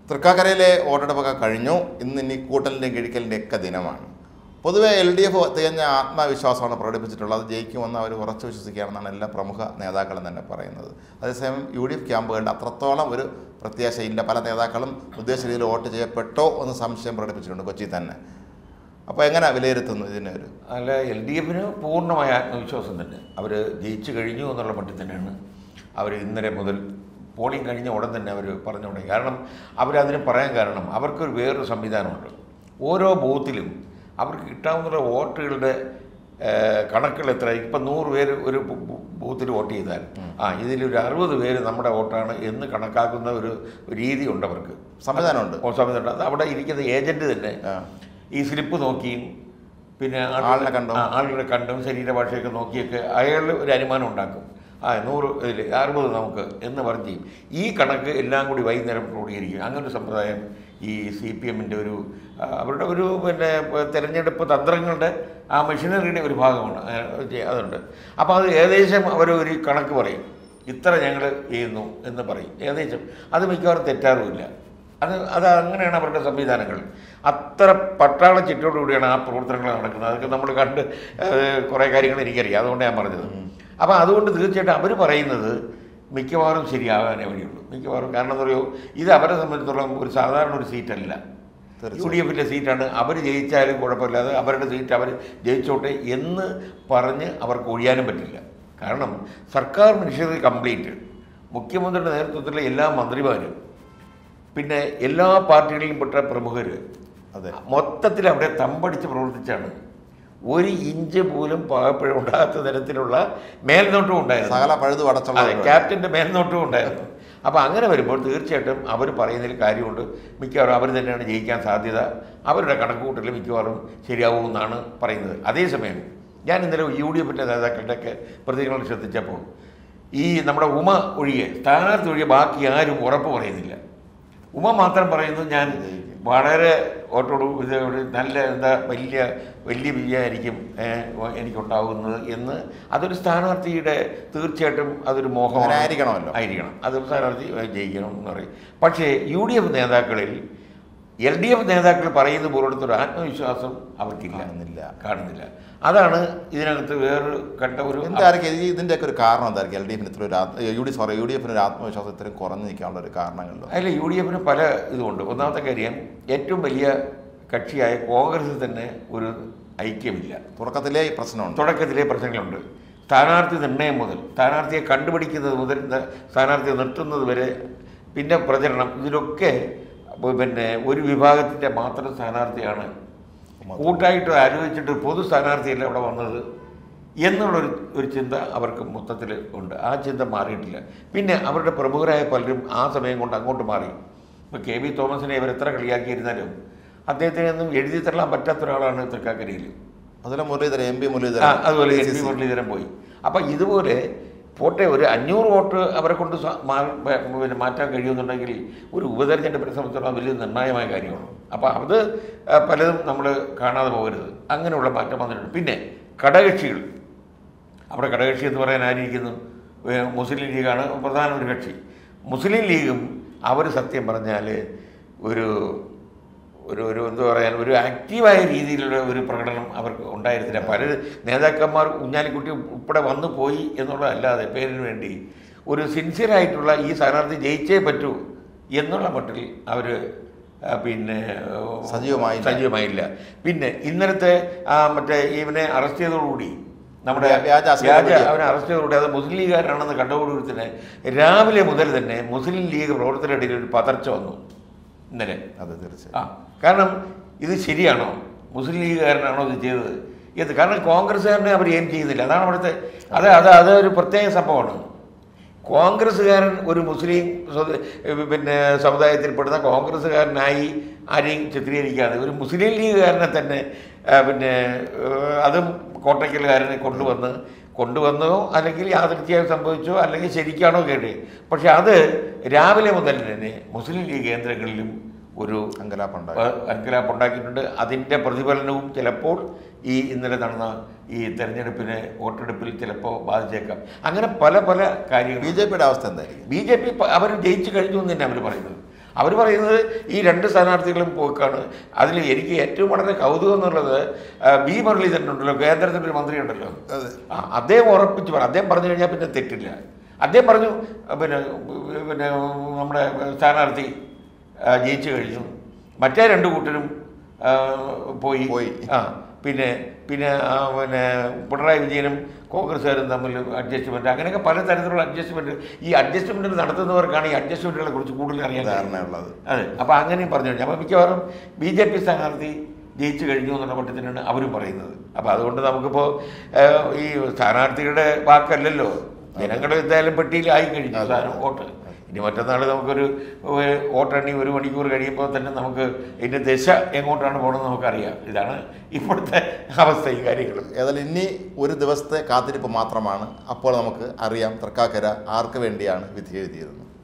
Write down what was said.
തൃക്കാക്കരയിലെ വോട്ടെടുപ്പൊക്കെ കഴിഞ്ഞു ഇന്ന് ഇനി കൂട്ടലിൻ്റെയും കിഴിക്കലിൻ്റെയും ഒക്കെ ദിനമാണ് പൊതുവെ എൽ ഡി എഫ് തികഞ്ഞ ആത്മവിശ്വാസമാണ് പ്രകടിപ്പിച്ചിട്ടുള്ളത് അത് ജയിക്കുമെന്ന് അവർ ഉറച്ചു വിശ്വസിക്കുകയാണെന്നാണ് എല്ലാ പ്രമുഖ നേതാക്കളും തന്നെ പറയുന്നത് അതേസമയം യു ഡി എഫ് ക്യാമ്പുകളുടെ അത്രത്തോളം ഒരു പ്രത്യാശയില്ല പല നേതാക്കളും ഉദ്ദേശ രീതിയിൽ വോട്ട് ചെയ്യപ്പെട്ടോ എന്ന് സംശയം പ്രകടിപ്പിച്ചിട്ടുണ്ട് കൊച്ചി തന്നെ അപ്പോൾ എങ്ങനെ വിലയിരുത്തുന്നു ഇതിനെ ഒരു അല്ല എൽ ഡി എഫിന് പൂർണ്ണമായ ആത്മവിശ്വാസം തന്നെ അവർ ജയിച്ചു കഴിഞ്ഞു എന്നുള്ള മട്ടിൽ തന്നെയാണ് അവർ ഇന്നലെ മുതൽ പോളിംഗ് കഴിഞ്ഞ ഉടൻ തന്നെ അവർ പറഞ്ഞു തുടങ്ങി കാരണം അവരതിന് പറയാൻ കാരണം അവർക്കൊരു വേറൊരു സംവിധാനമുണ്ട് ഓരോ ബൂത്തിലും അവർക്ക് കിട്ടാവുന്ന വോട്ടുകളുടെ ഏഹ്, കണക്കുകൾ എത്ര ഇപ്പം നൂറ് പേര് ഒരു ബൂ- ബൂ- ബൂത്തിൽ വോട്ട് ചെയ്താൽ ആ ഇതിലൊരു അറുപത് പേര് നമ്മുടെ വോട്ടാണ് എന്ന് കണക്കാക്കുന്ന ഒരു രീതിയുണ്ട് അവർക്ക് സംവിധാനമുണ്ട് ഓ, സംവിധാനം അത് അവിടെ ഇരിക്കുന്ന ഏജന്റ് തന്നെ ആ. ഈ സ്ലിപ്പ് നോക്കിയും പിന്നെ ആളുടെ- ആളിനെ കണ്ടും. ആ, ആളുടെ കണ്ടും ശരീരഭാഷയൊക്കെ നോക്കിയൊക്കെ അയാൾ ഒരു അനുമാനം ഉണ്ടാക്കും ആ നൂറ് ഇതിൽ അറുപത് നമുക്ക് എന്ന് പറഞ്ഞ് ചെയ്യും ഈ കണക്ക് എല്ലാം കൂടി വൈകുന്നേരം ക്രോഡീകരിക്കും അങ്ങനെ ഒരു സമ്പ്രദായം ഈ സി പി എമ്മിൻ്റെ ഒരു ആ, അവരുടെ ഒരു പിന്നെ തിരഞ്ഞെടുപ്പ് തന്ത്രങ്ങളുടെ ആ മെഷീനറിയുടെ ഒരു ഭാഗമാണ് ആ, ചെയ്യ- അതുണ്ട് അപ്പോൾ അത് ഏകദേശം അവർ ഒരു കണക്ക് പറയും ഇത്ര ഞങ്ങൾ ചെയ്യുന്നു എന്ന് പറയും ഏകദേശം അത് മിക്കവാറും തെറ്റാറുമില്ല അത് അത് അങ്ങനെയാണ് അവരുടെ സംവിധാനങ്ങൾ അത്ര പട്ടാള ചിട്ടോടുകൂടിയാണ് ആ പ്രവർത്തനങ്ങൾ നടക്കുന്നത് അതൊക്കെ നമ്മൾ കണ്ട് ഏഹ്, കുറേ കാര്യങ്ങൾ എനിക്കറിയാം അതുകൊണ്ട് ഞാൻ പറഞ്ഞത് അപ്പോൾ അതുകൊണ്ട് തീർച്ചയായിട്ടും അവർ പറയുന്നത് മിക്കവാറും ശരിയാകാനേ വഴിയുള്ളൂ മിക്കവാറും കാരണം എന്താ പറയുക ഇത് അവരെ സംബന്ധിച്ചിടത്തോളം ഒരു സാധാരണ ഒരു സീറ്റല്ല യു ഡി എഫിൻ്റെ സീറ്റാണ് അവർ ജയിച്ചാലും കുഴപ്പമില്ലാതെ അവരുടെ സീറ്റ് അവർ ജയിച്ചോട്ടെ എന്ന് പറഞ്ഞ് അവർക്ക് ഒഴിയാനും പറ്റില്ല കാരണം സർക്കാർ മിനിസ്റ്ററി കംപ്ലീറ്റ് മുഖ്യമന്ത്രിയുടെ നേതൃത്വത്തിലുള്ള എല്ലാ മന്ത്രിമാരും പിന്നെ എല്ലാ പാർട്ടികളിലും പെട്ട പ്രമുഖർ അതെ മൊത്തത്തിൽ അവിടെ തമ്പടിച്ച് പ്രവർത്തിച്ചാണ് ഒരു ഇഞ്ച് പോലും പാകപ്പിഴ ഉണ്ടാകാത്ത തരത്തിലുള്ള മേൽനോട്ടവും ഉണ്ടായിരുന്നു സകല പഴുതു അതെ അടച്ചുള്ള ക്യാപ്റ്റന്റെ മേൽനോട്ടവും ഉണ്ടായിരുന്നു അപ്പോൾ അങ്ങനെ വരുമ്പോൾ തീർച്ചയായിട്ടും അവർ പറയുന്നതിൽ കാര്യമുണ്ട് മിക്കവാറും അവർ തന്നെയാണ് ജയിക്കാൻ സാധ്യത അവരുടെ കണക്കുകൂട്ടൽ മിക്കവാറും ശരിയാവുമെന്നാണ് പറയുന്നത് അതേസമയം ഞാൻ ഇന്നലെ യു ഡി എഫിൻ്റെ നേതാക്കളുടെയൊക്കെ പ്രതികരണം ശ്രദ്ധിച്ചപ്പോൾ ഈ നമ്മുടെ ഉമ ഒഴികെ സ്ഥാനാർത്ഥി ഒഴികെ ബാക്കി ആരും ഉറപ്പ് പറയുന്നില്ല ഉമ മാത്രം പറയുന്നു ഞാൻ വളരെ വോട്ടോട് ഇത് ഒരു നല്ല എന്താ വലിയ വലിയ വിജയമായിരിക്കും ഏഹ്, എനിക്കുണ്ടാകുന്നത് എന്ന് അതൊരു സ്ഥാനാർത്ഥിയുടെ തീർച്ചയായിട്ടും അതൊരു മോഹമാണ് അങ്ങനെ ആയിരിക്കണമല്ലോ. ആയിരിക്കണം അത് സ്ഥാനാർത്ഥി ഏഹ്, ജയിക്കണം എന്ന് പറയും പക്ഷേ യു ഡി എഫ് നേതാക്കളിൽ എൽ ഡി എഫ് നേതാക്കൾ പറയുന്ന പോലത്തെ ഒരു ആത്മവിശ്വാസം അവർക്കില്ല കാണുന്നില്ല. കാണുന്നില്ല അതാണ് ഇതിനകത്ത് വേറൊരു കണ്ട ഒരു എന്തായിരിക്കും ഈ ഇതിൻ്റെയൊക്കെ ഒരു കാരണം എന്തായിരിക്കും എൽ ഡി എഫിന് ഇത്ര ഒരു ആത്മ- U D sorry U D എഫിന് ഒരു ആത്മവിശ്വാസം ഇത്രയും കുറഞ്ഞു നിൽക്കാനുള്ള ഒരു കാരണങ്ങളിലോ അതിൽ യു ഡി എഫിന് പല ഇതുമുണ്ട് ഒന്നാമത്തെ കാര്യം ഏറ്റവും വലിയ കക്ഷിയായ കോൺഗ്രസിൽ തന്നെ ഒരു ഐക്യമില്ല തുടക്കത്തിലേ ഈ പ്രശ്നമുണ്ട് തുടക്കത്തിലെ പ്രശ്നങ്ങളുണ്ട് സ്ഥാനാർത്ഥി നിർണയം മുതൽ സ്ഥാനാർത്ഥിയെ കണ്ടുപിടിക്കുന്നത് മുതൽ ന- സ്ഥാനാർത്ഥിയെ നിർത്തുന്നത് വരെ പിന്നെ പ്രചരണം ഇതിലൊക്കെ പിന്നെ ഒരു വിഭാഗത്തിൻ്റെ മാത്രം സ്ഥാനാർത്ഥിയാണ് കൂട്ടായിട്ട് ആലോചിച്ചിട്ട് പൊതു സ്ഥാനാർത്ഥിയല്ല അവിടെ വന്നത് എന്നുള്ളൊരു ഒരു ചിന്ത അവർക്ക് മൊത്തത്തിൽ ഉണ്ട് ആ ചിന്ത മാറിയിട്ടില്ല പിന്നെ അവരുടെ പ്രമുഖരായ പലരും ആ സമയം കൊണ്ട് അങ്ങോട്ട് മാറി ഇപ്പോൾ കെ വി തോമസിനെ ഇവർ എത്ര കളിയാക്കിയിരുന്നാലും അദ്ദേഹത്തിനെ ഒന്നും എഴുതി തള്ളാൻ പറ്റാത്ത ഒരാളാണ് തൃക്കാക്കരയിൽ അതുപോലെ മുരളീധരൻ എം പി ആ, മുരളീധരൻ അതുപോലെ എൻ ACC. പി മുരളീധരൻ പോയി അപ്പം ഇതുപോലെ പോട്ടെ ഒരു അഞ്ഞൂറ് വോട്ട് അവരെ കൊണ്ട് സ്വ- മാ- പ- പിന്നെ മാറ്റാൻ കഴിയുമെന്നുണ്ടെങ്കിൽ ഒരു ഉപതെരഞ്ഞെടുപ്പിനെ സംബന്ധിച്ചിടത്തോളം വലിയ നിർണായകമായ കാര്യമാണ് അപ്പോൾ അത് ആ, പലതും നമ്മൾ കാണാതെ പോകരുത് അങ്ങനെയുള്ള മാറ്റം വന്നിട്ടുണ്ട് പിന്നെ ഘടകക്ഷികൾ അവിടെ ഘടകകക്ഷി എന്ന് പറയാൻ ആയിരിക്കുന്നു ഏ, മുസ്ലിം ലീഗാണ് പ്രധാന ഒരു കക്ഷി മുസ്ലിം ലീഗും അവർ സത്യം പറഞ്ഞാൽ ഒരു ഒരു ഒരു എന്താ പറയാൻ ഒരു ആക്റ്റീവായ രീതിയിലുള്ള ഒരു പ്രകടനം അവർക്ക് ഉണ്ടായിരുന്നില്ല പല നേതാക്കന്മാർ ഉഞ്ഞാലിക്കുട്ടി ഉൾപ്പെടെ വന്നു പോയി എന്നുള്ളതല്ലാതെ പേരിന് വേണ്ടി ഒരു സിൻസിയറായിട്ടുള്ള ഈ സ്ഥാനാർത്ഥി ജയിച്ചേ പറ്റൂ എന്നുള്ള മട്ടിൽ അവർ പിന്നെ ഏ, സജീവമായില്ല. സജീവമായില്ല പിന്നെ ഇന്നലത്തെ ആ, മറ്റേ ഇവനെ അറസ്റ്റ് ചെയ്തതോടുകൂടി നമ്മുടെ വ്യാ- വ്യാജ അസ്മിത വ്യാജ വീഡിയോ. അവനെ അറസ്റ്റ് ചെയ്തതോടെ അത് മുസ്ലിം ലീഗുകാരനാണെന്ന് കണ്ടതോടുകൂടി തന്നെ രാവിലെ മുതൽ തന്നെ മുസ്ലിം ലീഗ് പ്രവർത്തനത്തിനിടയിൽ ഒരു പതർച്ച വന്നു ഇന്നലെ അതെ തീർച്ചയായും ആ കാരണം ഇത് ശരിയാണോ മുസ്ലിം ലീഗുകാരനാണോ ഇത് ചെയ്തത് ഇത് കാരണം കോൺഗ്രസ്സുകാരനെ അവർ ഏം ചെയ്യുന്നില്ല അതാണ് അവിടുത്തെ അത് അത് അത് ഒരു പ്രത്യേക സംഭവമാണ് കോൺഗ്രസ്സുകാരൻ ഒരു മുസ്ലിം സ്വ- പിന്നെ സമുദായത്തിൽപ്പെടുന്ന കോൺഗ്രസ്സുകാരനായി ആരെയും ചിത്രീകരിക്കാതെ ഒരു മുസ്ലിം ലീഗുകാരനെ തന്നെ ആ, പിന്നെ ആ, അതും കോട്ടയ്ക്കലുകാരനെ കൊണ്ടുവന്ന് കൊണ്ടുവന്നോ അല്ലെങ്കിൽ യാദൃച്ഛികമായി സംഭവിച്ചോ അല്ലെങ്കിൽ ശരിക്കാണോ കേട്ട് പക്ഷെ അത് രാവിലെ മുതൽ തന്നെ മുസ്ലിം ലീഗ് കേന്ദ്രങ്ങളിലും ഒരു അങ്കലാപ്പുണ്ടായി അങ്കലാപ്പ് ഉണ്ടാക്കിയിട്ടുണ്ട് അതിൻ്റെ പ്രതിഫലനവും ചിലപ്പോൾ ഈ ഇന്നലെ നടന്ന ഈ തെരഞ്ഞെടുപ്പിനെ വോട്ടെടുപ്പിൽ ചിലപ്പോൾ ബാധിച്ചേക്കാം അങ്ങനെ പല പല കാര്യങ്ങൾ ബി ജെ പിയുടെ അവസ്ഥ എന്തായിരിക്കും ബി ജെ പി അവർ ജയിച്ചു കഴിഞ്ഞു എന്ന് തന്നെ അവർ പറയുന്നത് അവർ പറയുന്നത് ഈ രണ്ട് സ്ഥാനാർത്ഥികളും പോക്കാണ് അതിൽ എനിക്ക് ഏറ്റവും വളരെ കൗതുകം എന്നുള്ളത് ആ, ബി മുരളീധരൻ ഉണ്ടല്ലോ കേന്ദ്രത്തിൻ്റെ ഒരു മന്ത്രി ഉണ്ടല്ലോ അതെ ആ, അദ്ദേഹം ഉറപ്പിച്ച് പറഞ്ഞു അദ്ദേഹം പറഞ്ഞു കഴിഞ്ഞാൽ പിന്നെ തെറ്റില്ല അദ്ദേഹം പറഞ്ഞു ആ, പിന്നെ പിന്നെ നമ്മുടെ സ്ഥാനാർത്ഥി ആ, ജയിച്ചു കഴിഞ്ഞു മറ്റേ രണ്ട് കൂട്ടരും ആ, പോയി പോയി. ആ പിന്നെ പിന്നെ ആ, പിന്നെ പിണറായി വിജയനും കോൺഗ്രസ്സുകാരും തമ്മിൽ അഡ്ജസ്റ്റ്മെൻറ്റ് അങ്ങനെയൊക്കെ പല തരത്തിലുള്ള അഡ്ജസ്റ്റ്മെൻറ്റ് ഈ അഡ്ജസ്റ്റ്മെൻറ്റ് നടത്തുന്നവർക്കാണ് ഈ അഡ്ജസ്റ്റ്മെൻറ്റുകളെ കുറിച്ച് കൂടുതൽ അറിയാൻ കഴിയുന്നത്. ധാരണയുള്ളത് അതെ അപ്പോൾ അങ്ങനെയും പറഞ്ഞു കഴിഞ്ഞാൽ അപ്പോൾ മിക്കവാറും ബി ജെ പി സ്ഥാനാർത്ഥി ജയിച്ചു കഴിഞ്ഞു എന്നുള്ള മട്ടത്തിനാണ് അവരും പറയുന്നത് അപ്പോൾ അതുകൊണ്ട് നമുക്കിപ്പോൾ ഏഹ്, ഈ സ്ഥാനാർത്ഥിയുടെ വാക്കല്ലല്ലോ ജനങ്ങൾ എന്തായാലും പെട്ടിയിലായി കഴിഞ്ഞു അതെ. സാധനം വോട്ട് ഇനി മറ്റന്നാൾ നമുക്കൊരു ഏഹ്, വോട്ടെണ്ണി ഒരു മണിക്കൂർ കഴിയുമ്പോൾ തന്നെ നമുക്ക് ഇതിൻ്റെ ദശ എങ്ങോട്ടാണ് പോകണമെന്ന് നമുക്കറിയാം ഇതാണ് ഇപ്പോഴത്തെ അവസ്ഥ ഈ കാര്യങ്ങൾ ഏതായാലും ഇനി ഒരു ദിവസത്തെ കാത്തിരിപ്പ് മാത്രമാണ് അപ്പോൾ നമുക്ക് അറിയാം തൃക്കാക്കര ആർക്ക് വേണ്ടിയാണ് വിധി എഴുതിയതെന്ന്